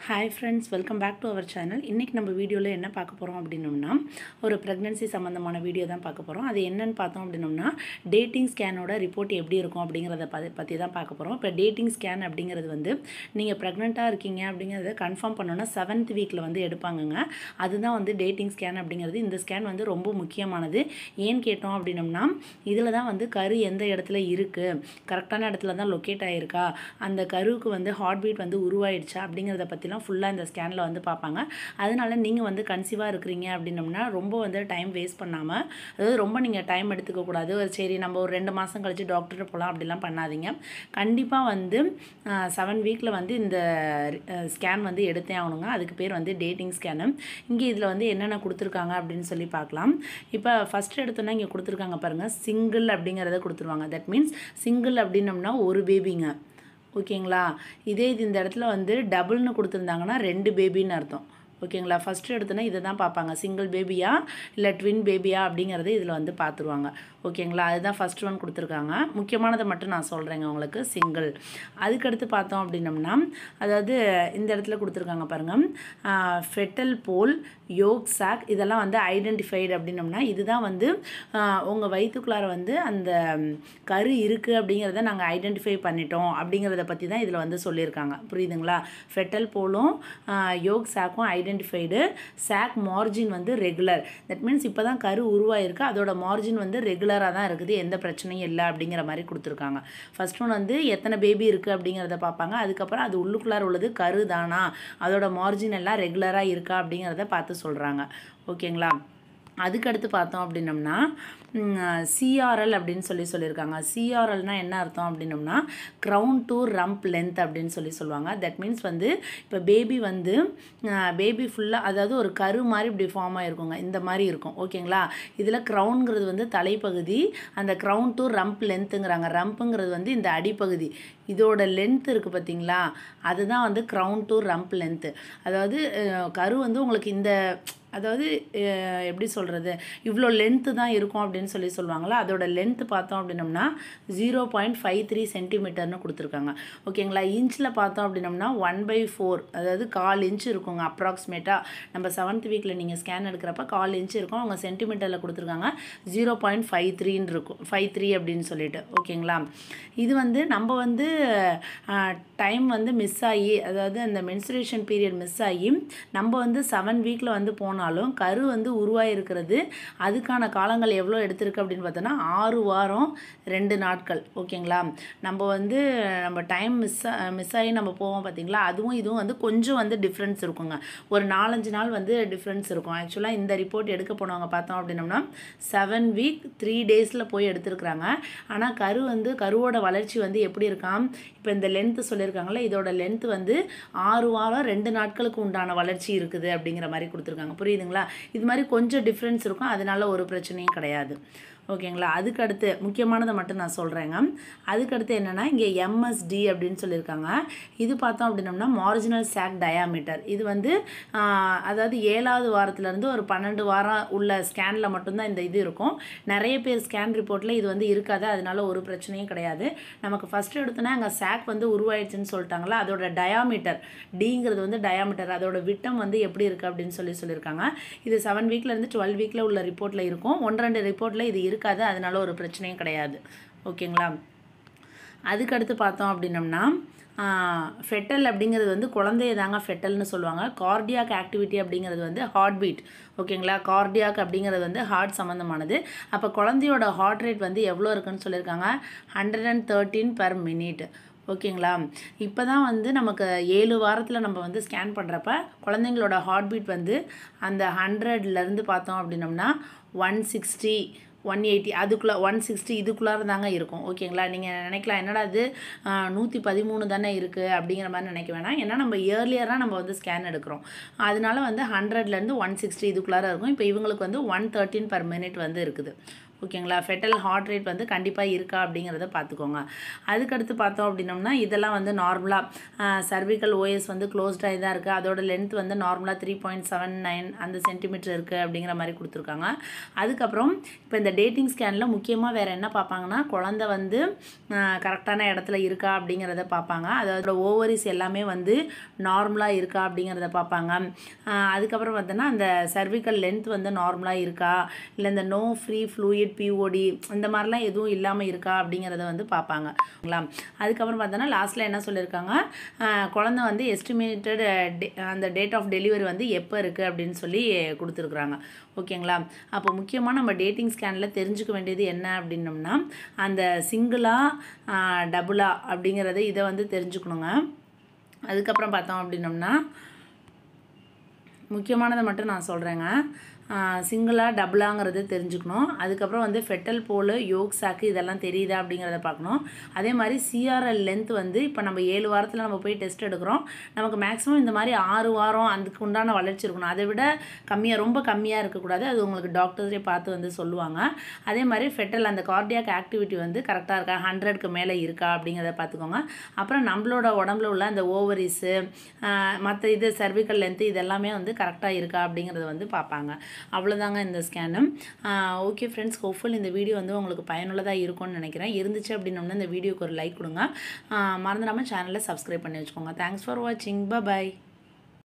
hi friends welcome back to our channel இன்றைக்கி நம்ம வீடியோவில் என்ன பார்க்க போகிறோம் அப்படின்னோம்னா ஒரு ப்ரெக்னென்சி சம்மந்தமான வீடியோ தான் பார்க்க போகிறோம் அது என்னன்னு பார்த்தோம் அப்படின்னோம்னா டேட்டிங் ஸ்கேனோட ரிப்போர்ட் எப்படி இருக்கும் அப்படிங்கிறத பற்றி பற்றி தான் பார்க்க போகிறோம் இப்போ டேட்டிங் ஸ்கேன் அப்படிங்கிறது வந்து நீங்கள் ப்ரெக்னெண்ட்டாக இருக்கீங்க அப்படிங்கிறத கன்ஃபார்ம் பண்ணோன்னா செவன்த் வீக்கில் வந்து எடுப்பாங்கங்க அதுதான் வந்து டேட்டிங் ஸ்கேன் அப்படிங்கிறது இந்த ஸ்கேன் வந்து ரொம்ப முக்கியமானது ஏன்னு கேட்டோம் அப்படின்னோம்னா இதில் தான் வந்து கரு எந்த இடத்துல இருக்குது கரெக்டான இடத்துல தான் லொக்கேட் ஆகிருக்கா அந்த கருவுக்கு வந்து ஹார்ட் பீட் வந்து உருவாயிடுச்சா அப்படிங்கிறத பற்றிலாம் ஃபுல்லாக இந்த ஸ்கேனில் வந்து பார்ப்பாங்க அதனால நீங்கள் வந்து கன்சீவாக இருக்கிறீங்க அப்படின்னம்னா ரொம்ப வந்து டைம் வேஸ்ட் பண்ணாமல் அதாவது ரொம்ப நீங்கள் டைம் எடுத்துக்கக்கூடாது ஒரு சரி நம்ம ஒரு ரெண்டு மாதம் கழிச்சு டாக்டர்கிட்ட போகலாம் அப்படிலாம் பண்ணாதீங்க கண்டிப்பாக வந்து செவன் வீக்கில் வந்து இந்த ஸ்கேன் வந்து எடுத்தே ஆகணுங்க அதுக்கு பேர் வந்து டேட்டிங் ஸ்கேனு இங்கே இதில் வந்து என்னென்ன கொடுத்துருக்காங்க அப்படின்னு சொல்லி பார்க்கலாம் இப்போ ஃபஸ்ட்டு எடுத்தோன்னா இங்கே கொடுத்துருக்காங்க பாருங்கள் சிங்கிள் அப்படிங்கிறத கொடுத்துருவாங்க தட் மீன்ஸ் சிங்கிள் அப்படின்னம்னா ஒரு பேபிங்க ஓகேங்களா இதே இது இந்த இடத்துல வந்து டபுள்னு கொடுத்துருந்தாங்கன்னா ரெண்டு பேபின்னு அர்த்தம் ஓகேங்களா ஃபஸ்ட்டு எடுத்தோன்னா இதை தான் பார்ப்பாங்க சிங்கிள் பேபியா இல்லை ட்வின் பேபியா அப்படிங்கிறது இதில் வந்து பார்த்துருவாங்க ஓகேங்களா அதுதான் ஃபஸ்ட் ஒன் கொடுத்துருக்காங்க முக்கியமானதை மட்டும் நான் சொல்கிறேங்க உங்களுக்கு சிங்கிள் அதுக்கடுத்து பார்த்தோம் அப்படின்னம்னா அதாவது இந்த இடத்துல கொடுத்துருக்காங்க பாருங்கள் ஃபெட்டல் போல் யோக் சாக் இதெல்லாம் வந்து ஐடென்டிஃபைடு அப்படின்னம்னா இதுதான் வந்து உங்கள் வயிற்றுக்குள்ளார வந்து அந்த கரு இருக்குது அப்படிங்கிறத நாங்கள் ஐடென்டிஃபை பண்ணிட்டோம் அப்படிங்கிறத பற்றி தான் இதில் வந்து சொல்லியிருக்காங்க புரியுதுங்களா ஃபெட்டல் போலும் யோக் சாக்கும் ஐடென்டிஃபைடு சாக் மார்ஜின் வந்து ரெகுலர் தட் மீன்ஸ் இப்போ தான் கரு உருவாயிருக்கு அதோட மார்ஜின் வந்து ரெகுலராக தான் இருக்குது எந்த பிரச்சனையும் இல்லை அப்படிங்கிற மாதிரி கொடுத்துருக்காங்க ஃபர்ஸ்ட் ஒன் வந்து எத்தனை பேபி இருக்குது அப்படிங்கிறத பார்ப்பாங்க அதுக்கப்புறம் அது உள்ளுக்குள்ளார உள்ளது கரு தானா அதோட மார்ஜின் எல்லாம் ரெகுலராக இருக்கா அப்படிங்கிறத பார்த்து சொல்கிறாங்க ஓகேங்களா அதுக்கடுத்து பார்த்தோம் அப்படின்னம்னா சிஆர்எல் அப்படின்னு சொல்லி சொல்லியிருக்காங்க சிஆர்எல்னால் என்ன அர்த்தம் அப்படின்னம்னா க்ரௌன் டு ரம்ப் லென்த் அப்படின்னு சொல்லி சொல்லுவாங்க தட் மீன்ஸ் வந்து இப்போ பேபி வந்து பேபி ஃபுல்லாக அதாவது ஒரு கரு மாதிரி இப்படி ஃபார்ம் ஆகிருக்குங்க இந்த மாதிரி இருக்கும் ஓகேங்களா இதில் க்ரௌனுங்கிறது வந்து தலைப்பகுதி அந்த க்ரௌன் டு ரம்ப் லென்த்துங்கிறாங்க ரம்ப்புங்கிறது வந்து இந்த அடிப்பகுதி இதோட லென்த் இருக்குது பார்த்தீங்களா அதுதான் வந்து க்ரௌன் டு ரம்ப் லென்த்து அதாவது கரு வந்து உங்களுக்கு இந்த அதாவது எப்படி சொல்கிறது இவ்வளோ லென்த்து தான் இருக்கும் அப்படின்னு சொல்லி சொல்லுவாங்களா அதோட லென்த்து பார்த்தோம் அப்படின்னம்னா ஜீரோ பாயிண்ட் ஃபைவ் த்ரீ சென்டிமீட்டர்னு கொடுத்துருக்காங்க ஓகேங்களா இன்ச்சில் பார்த்தோம் அப்படின்னம்னா ஒன் பை ஃபோர் அதாவது கால் இன்ச் இருக்குங்க அப்ராக்சிமேட்டாக நம்ம செவன்த் வீக்கில் நீங்கள் ஸ்கேன் எடுக்கிறப்ப கால் இன்ச் இருக்கும் அவங்க சென்டிமீட்டரில் கொடுத்துருக்காங்க ஜீரோ பாயிண்ட் ஃபைவ் த்ரீன்னு இருக்கும் ஃபைவ் த்ரீ அப்படின்னு சொல்லிட்டு ஓகேங்களா இது வந்து நம்ம வந்து டைம் வந்து மிஸ் ஆகி அதாவது அந்த மென்சுரேஷன் பீரியட் மிஸ் ஆகி நம்ம வந்து செவன் வீக்கில் வந்து போனோம் போனாலும் கரு வந்து உருவாயிருக்கிறது அதுக்கான காலங்கள் எவ்வளோ எடுத்திருக்கு அப்படின்னு பார்த்தோன்னா ஆறு வாரம் ரெண்டு நாட்கள் ஓகேங்களா நம்ம வந்து நம்ம டைம் மிஸ் மிஸ் ஆகி நம்ம போவோம் பார்த்தீங்களா அதுவும் இதுவும் வந்து கொஞ்சம் வந்து டிஃப்ரென்ஸ் இருக்குங்க ஒரு நாலஞ்சு நாள் வந்து டிஃப்ரென்ஸ் இருக்கும் ஆக்சுவலாக இந்த ரிப்போர்ட் எடுக்க போனவங்க பார்த்தோம் அப்படின்னோம்னா செவன் வீக் த்ரீ டேஸில் போய் எடுத்திருக்கிறாங்க ஆனால் கரு வந்து கருவோட வளர்ச்சி வந்து எப்படி இருக்காம் இப்போ இந்த லென்த்து சொல்லியிருக்காங்களே இதோட லென்த் வந்து ஆறு வாரம் ரெண்டு நாட்களுக்கு உண்டான வளர்ச்சி இருக்குது அப்படிங்கிற மாதிரி கொடுத்துருக்காங்க புரியுதுங்களா இது மாதிரி கொஞ்சம் டிஃப்ரென்ஸ் இருக்கும் அதனால ஒரு பிரச்சனையும் கிடையாது ஓகேங்களா அதுக்கடுத்து முக்கியமானதை மட்டும் நான் சொல்கிறேங்க அதுக்கடுத்து என்னென்னா இங்கே எம்எஸ்டி அப்படின்னு சொல்லியிருக்காங்க இது பார்த்தோம் அப்படின்னம்னா மார்ஜினல் சாக் டயாமீட்டர் இது வந்து அதாவது ஏழாவது வாரத்துலேருந்து ஒரு பன்னெண்டு வாரம் உள்ள ஸ்கேனில் மட்டும்தான் இந்த இது இருக்கும் நிறைய பேர் ஸ்கேன் ரிப்போர்ட்டில் இது வந்து இருக்காது அதனால ஒரு பிரச்சனையும் கிடையாது நமக்கு ஃபஸ்ட்டு எடுத்தோன்னா அங்கே சாக் வந்து உருவாயிடுச்சுன்னு சொல்லிட்டாங்களா அதோட டயாமீட்டர் டிங்கிறது வந்து டயாமீட்டர் அதோட விட்டம் வந்து எப்படி இருக்குது அப்படின்னு சொல்லி சொல்லியிருக்காங்க இது செவன் வீக்லேருந்து டுவெல் வீக்கில் உள்ள ரிப்போர்ட்டில் இருக்கும் ஒன்று ரெண்டு ரிப்போர்ட்டில் இது இருக்காது அதனால ஒரு பிரச்சனையும் கிடையாது ஓகேங்களா அதுக்கடுத்து பார்த்தோம் அப்படின்னம்னா ஃபெட்டல் அப்படிங்கிறது வந்து குழந்தைய தாங்க ஃபெட்டல்னு சொல்லுவாங்க கார்டியாக் ஆக்டிவிட்டி அப்படிங்கிறது வந்து ஹார்ட் பீட் ஓகேங்களா கார்டியாக் அப்படிங்கிறது வந்து ஹார்ட் சம்மந்தமானது அப்போ குழந்தையோட ஹார்ட் ரேட் வந்து எவ்வளோ இருக்குன்னு சொல்லியிருக்காங்க hundred and thirteen per minute ஓகேங்களா இப்போ தான் வந்து நமக்கு ஏழு வாரத்தில் நம்ம வந்து ஸ்கேன் பண்ணுறப்ப குழந்தைங்களோட ஹார்ட் பீட் வந்து அந்த ஹண்ட்ரட்லேருந்து பார்த்தோம் அப்படின்னம்னா ஒன் சிக்ஸ்டி ஒன் எயிட்டி அதுக்குள்ளே ஒன் சிக்ஸ்டி இதுக்குள்ளார தாங்க இருக்கும் ஓகேங்களா நீங்கள் நினைக்கலாம் என்னடா அது நூற்றி பதிமூணு தானே இருக்குது அப்படிங்கிற மாதிரி நினைக்க வேணாம் ஏன்னா நம்ம இயர்லியராக நம்ம வந்து ஸ்கேன் எடுக்கிறோம் அதனால வந்து ஹண்ட்ரட்லேருந்து ஒன் சிக்ஸ்டி இதுக்குள்ளார இருக்கும் இப்போ இவங்களுக்கு வந்து ஒன் தேர்ட்டின் பர் மினிட் வந்து இருக்குது ஓகேங்களா ஃபெட்டல் ஹார்ட் ரேட் வந்து கண்டிப்பாக இருக்கா அப்படிங்கிறத பார்த்துக்கோங்க அதுக்கடுத்து பார்த்தோம் அப்படின்னோம்னா இதெல்லாம் வந்து நார்மலாக சர்விக்கல் ஓஎஸ் வந்து க்ளோஸ்டாகி தான் இருக்குது அதோட லென்த் வந்து நார்மலாக த்ரீ பாயிண்ட் செவன் நைன் அந்த சென்டிமீட்டர் இருக்குது அப்படிங்கிற மாதிரி கொடுத்துருக்காங்க அதுக்கப்புறம் இப்போ இந்த டேட்டிங் ஸ்கேனில் முக்கியமாக வேறு என்ன பார்ப்பாங்கன்னா குழந்தை வந்து கரெக்டான இடத்துல இருக்கா அப்படிங்கிறத பார்ப்பாங்க அதோட ஓவரிஸ் எல்லாமே வந்து நார்மலாக இருக்கா அப்படிங்கிறத பார்ப்பாங்க ஆஹ் அதுக்கப்புறம் பார்த்தோன்னா அந்த சர்விக்கல் லென்த் வந்து நார்மலாக இருக்கா இல்லை இந்த நோ ஃப்ரீ ஃப்ளூயிட் பிஓடி இந்த மாதிரிலாம் எதுவும் இல்லாமல் இருக்கா அப்படிங்கிறத வந்து பார்ப்பாங்க ஓகேங்களா அதுக்கப்புறம் பார்த்தோன்னா லாஸ்ட்டில் என்ன சொல்லியிருக்காங்க ஆஹ் குழந்தை வந்து எஸ்டிமேட்டட் அந்த டேட் ஆஃப் டெலிவரி வந்து எப்போ இருக்குது அப்படின்னு சொல்லி கொடுத்துருக்குறாங்க ஓகேங்களா அப்போ முக்கியமாக நம்ம டேட்டிங் ஸ்கேனில் தெரிஞ்சுக்க வேண்டியது என்ன அப்படின்னோம்னா அந்த சிங்கிளா டபுளா அப்படிங்கிறத இதை வந்து தெரிஞ்சுக்கணுங்க அதுக்கப்புறம் பார்த்தோம் அப்படின்னோம்னா முக்கியமானதை மட்டும் நான் சொல்கிறேங்க சிங்கிளாக டபுளாங்கிறது தெரிஞ்சுக்கணும் அதுக்கப்புறம் வந்து ஃபெட்டல் போல் யோக் சாக்கு இதெல்லாம் தெரியுதா அப்படிங்கிறத பார்க்கணும் அதே மாதிரி சிஆர்எல் லென்த் வந்து இப்போ நம்ம ஏழு வாரத்தில் நம்ம போய் டெஸ்ட் எடுக்கிறோம் நமக்கு மேக்ஸிமம் இந்த மாதிரி ஆறு வாரம் அதுக்கு உண்டான வளர்ச்சி இருக்கணும் அதை விட கம்மியாக ரொம்ப கம்மியாக இருக்கக்கூடாது அது உங்களுக்கு டாக்டர்ஸே பார்த்து வந்து சொல்லுவாங்க அதே மாதிரி ஃபெட்டல் அந்த கார்டியாக் ஆக்டிவிட்டி வந்து கரெக்டாக இருக்கா ஹண்ட்ரட்க்கு மேலே இருக்கா அப்படிங்கிறத பார்த்துக்கோங்க அப்புறம் நம்மளோட உடம்புல உள்ள அந்த ஓவரிஸு மற்ற இது சர்விக்கல் லென்த்து இதெல்லாமே வந்து கரெக்டாக இருக்கா அப்படிங்கிறத வந்து பார்ப்பாங்க அவ்வளோதாங்க இந்த ஸ்கேனு ஓகே ஃப்ரெண்ட்ஸ் ஹோப்ஃபுல் இந்த வீடியோ வந்து உங்களுக்கு பயனுள்ளதாக இருக்கும்னு நினைக்கிறேன் இருந்துச்சு அப்படின்னோம்னா இந்த வீடியோக்கு ஒரு லைக் கொடுங்க மறந்துடாமல் சேனலை சப்ஸ்கிரைப் பண்ணி வச்சுக்கோங்க தேங்க்ஸ் ஃபார் வாட்சிங் பாய்